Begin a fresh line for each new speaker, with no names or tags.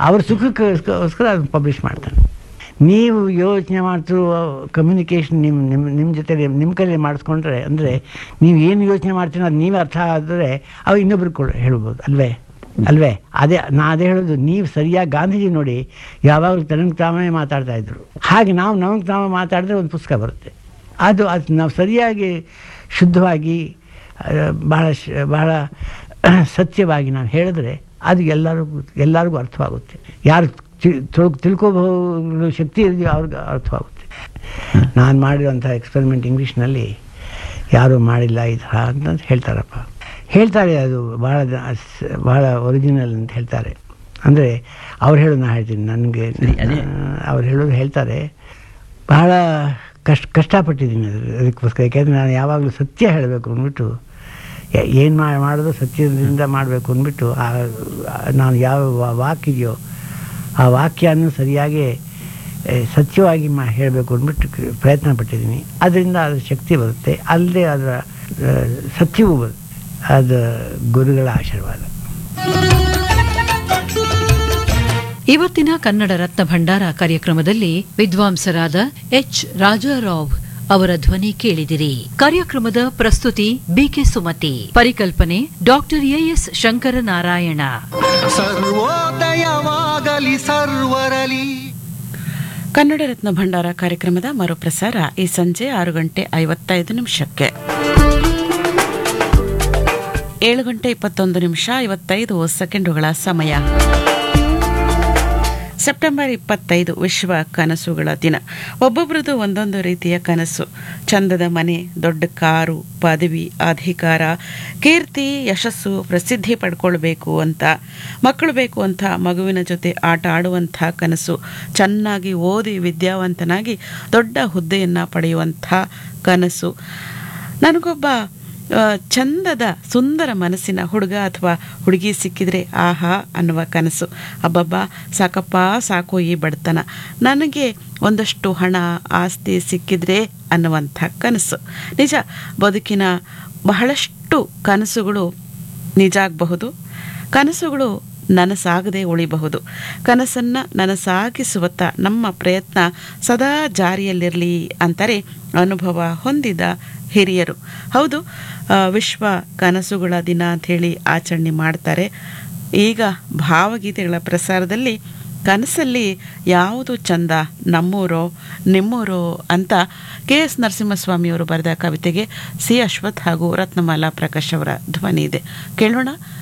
ಅವ್ರ ಸುಖಕ್ಕೋಸ್ಕರ ಅದನ್ನು ಪಬ್ಲಿಷ್ ಮಾಡ್ತಾನೆ ನೀವು ಯೋಚನೆ ಮಾಡ್ತಿರುವ ಕಮ್ಯುನಿಕೇಷನ್ ನಿಮ್ಮ ನಿಮ್ಮ ನಿಮ್ಮ ಜೊತೆ ನಿಮ್ಮ ಕೈಲಿ ಮಾಡಿಸ್ಕೊಂಡ್ರೆ ಅಂದರೆ ನೀವು ಏನು ಯೋಚನೆ ಮಾಡ್ತೀರೋ ಅದು ನೀವೇ ಅರ್ಥ ಆದರೆ ಅವು ಇನ್ನೊಬ್ರಿಗೆ ಕೊಡ ಹೇಳ್ಬೋದು ಅಲ್ವೇ ಅಲ್ವೇ ಅದೇ ನಾ ಅದೇ ಹೇಳೋದು ನೀವು ಸರಿಯಾಗಿ ಗಾಂಧೀಜಿ ನೋಡಿ ಯಾವಾಗಲೂ ತನಗೆ ತಾವೇ ಮಾತಾಡ್ತಾ ಇದ್ರು ಹಾಗೆ ನಾವು ನಮಗೆ ತಾವೇ ಮಾತಾಡಿದ್ರೆ ಒಂದು ಪುಸ್ತಕ ಬರುತ್ತೆ ಅದು ಅದು ನಾವು ಸರಿಯಾಗಿ ಶುದ್ಧವಾಗಿ ಆ, ಬಹಳ ಶ- ಬಹಳ ಸತ್ಯವಾಗಿ ನಾವು ಹೇಳಿದ್ರೆ ಅದು ಎಲ್ಲರಿಗೂ ಎಲ್ಲರಿಗೂ ಅರ್ಥವಾಗುತ್ತೆ ಯಾರು ತಿಳ್ ತಿಳ್ಕೋಬಹುದು ಶಕ್ತಿ ಇದೆಯೋ ಅವ್ರಿಗೆ ಅರ್ಥವಾಗುತ್ತೆ ನಾನು ಮಾಡಿರೋಂಥ ಎಕ್ಸ್ಪೆರಿಮೆಂಟ್ ಇಂಗ್ಲೀಷ್ನಲ್ಲಿ ಯಾರೂ ಮಾಡಿಲ್ಲ ಈ ಥರ ಅಂತ ಹೇಳ್ತಾರಪ್ಪ ಹೇಳ್ತಾರೆ ಅದು ಭಾಳ ದ- ಸ್- ಭಾಳ ಒರಿಜಿನಲ್ ಅಂತ ಹೇಳ್ತಾರೆ ಅಂದರೆ ಅವ್ರು ಹೇಳೋದು ನಾನು ಹೇಳ್ತೀನಿ ನನಗೆ
ಸರಿ, ಅದೇ.
ಅವ್ರು ಹೇಳೋದು ಹೇಳ್ತಾರೆ ಬಹಳ ಕಷ್ಟ ಕಷ್ಟಪಟ್ಟಿದ್ದೀನಿ ಅದು ಅದಕ್ಕೋಸ್ಕರ ಯಾಕೆಂದರೆ ನಾನು ಯಾವಾಗಲೂ ಸತ್ಯ ಹೇಳಬೇಕು ಅಂದ್ಬಿಟ್ಟು ಏನು ಮಾಡೋದು ಸತ್ಯದಿಂದ ಮಾಡಬೇಕು ಅಂದ್ಬಿಟ್ಟು ಆ ಆ- ನಾನು ಯಾವ ವಾ- ವಾಕಿದೆಯೋ ಆ ವಾಕ್ಯವನ್ನು ಸರಿಯಾಗಿ ಏ, ಸತ್ಯವಾಗಿ ಮಾ ಹೇಳಬೇಕು ಅಂದ್ಬಿಟ್ಟು ಕ- ಪ್ರಯತ್ನ ಪಟ್ಟಿದ್ದೀನಿ ಅದರಿಂದ ಅದರ ಶಕ್ತಿ ಬರುತ್ತೆ ಅಲ್ಲದೆ ಅದರ ಆ, ಸತ್ಯವೂ ಬರುತ್ತೆ ಅದು ಗುರುಗಳ ಆಶೀರ್ವಾದ
ಇವತ್ತಿನ ಕನ್ನಡ ರತ್ನ ಭಂಡಾರ ಕಾರ್ಯಕ್ರಮದಲ್ಲಿ ವಿದ್ವಾಂಸರಾದ ಎಚ್ ರಾಜಾರಾವ್ ಅವರ ಧ್ವನಿ ಕೇಳಿದಿರಿ ಕಾರ್ಯಕ್ರಮದ ಪ್ರಸ್ತುತಿ ಬಿಕೆ ಸುಮತಿ ಪರಿಕಲ್ಪನೆ ಡಾಕ್ಟರ್ ಎಎಸ್ ಶಂಕರನಾರಾಯಣ
ಸರ್ವೋದಯವಾಗಲಿ ಸರ್ವರಲಿ
ಕನ್ನಡ ರತ್ನ ಭಂಡಾರ ಕಾರ್ಯಕ್ರಮದ ಮರುಪ್ರಸಾರ ಈ ಸಂಜೆ ಆರು ಗಂಟೆ ಐವತ್ತೈದು ನಿಮಿಷಕ್ಕೆ ಏಳು ಗಂಟೆ ಇಪ್ಪತ್ತೊಂದು ನಿಮಿಷ ಐವತ್ತೈದು ಸೆಕೆಂಡುಗಳ ಸಮಯ ಸೆಪ್ಟೆಂಬರ್ ಇಪ್ಪತ್ತೈದು ವಿಶ್ವ ಕನಸುಗಳ ದಿನ ಒಬ್ಬೊಬ್ರದ್ದು ಒಂದೊಂದು ರೀತಿಯ ಕನಸು ಚಂದದ ಮನೆ ದೊಡ್ಡ ಕಾರು ಪದವಿ ಅಧಿಕಾರ ಕೀರ್ತಿ ಯಶಸ್ಸು ಪ್ರಸಿದ್ಧಿ ಪಡ್ಕೊಳ್ಬೇಕು ಅಂತ ಮಕ್ಕಳು ಬೇಕು ಅಂತ ಮಗುವಿನ ಜೊತೆ ಆಟ ಆಡುವಂಥ ಕನಸು ಚೆನ್ನಾಗಿ ಓದಿ ವಿದ್ಯಾವಂತನಾಗಿ ದೊಡ್ಡ ಹುದ್ದೆಯನ್ನು ಪಡೆಯುವಂಥ ಕನಸು ನನಗೊಬ್ಬ ಆ, ಚಂದದ ಸುಂದರ ಮನಸ್ಸಿನ ಹುಡುಗ ಅಥವಾ ಹುಡುಗಿ ಸಿಕ್ಕಿದ್ರೆ ಆಹಾ ಅನ್ನುವ ಕನಸು ಅಬ್ಬಬ್ಬ ಸಾಕಪ್ಪ ಸಾಕು ಈ ಬಡತನ ನನಗೆ ಒಂದಷ್ಟು ಹಣ ಆಸ್ತಿ ಸಿಕ್ಕಿದ್ರೆ ಅನ್ನುವಂಥ ಕನಸು ನಿಜ ಬದುಕಿನ ಬಹಳಷ್ಟು ಕನಸುಗಳು ನಿಜ ಆಗಬಹುದು ಕನಸುಗಳು ನನಸಾಗದೆ ಉಳಿಬಹುದು ಕನಸನ್ನ ನನಸಾಗಿಸುವತ್ತ ನಮ್ಮ ಪ್ರಯತ್ನ ಸದಾ ಜಾರಿಯಲ್ಲಿರಲಿ ಅಂತಾರೆ ಅನುಭವ ಹೊಂದಿದ ಹಿರಿಯರು ಹೌದು ಆ, ವಿಶ್ವ ಕನಸುಗಳ ದಿನ ಅಂಥೇಳಿ ಆಚರಣೆ ಮಾಡ್ತಾರೆ ಈಗ ಭಾವಗೀತೆಗಳ ಪ್ರಸಾರದಲ್ಲಿ ಕನಸಲ್ಲಿ ಯಾವುದು ಚಂದ ನಮ್ಮೂರೋ ನಿಮ್ಮೂರೋ ಅಂತ ಕೆ ಎಸ್ ನರಸಿಂಹಸ್ವಾಮಿಯವರು ಬರೆದ ಕವಿತೆಗೆ ಸಿ ಅಶ್ವಥ್ ಹಾಗೂ ರತ್ನಮಾಲಾ ಪ್ರಕಾಶ್ ಅವರ ಧ್ವನಿ ಇದೆ ಕೇಳೋಣ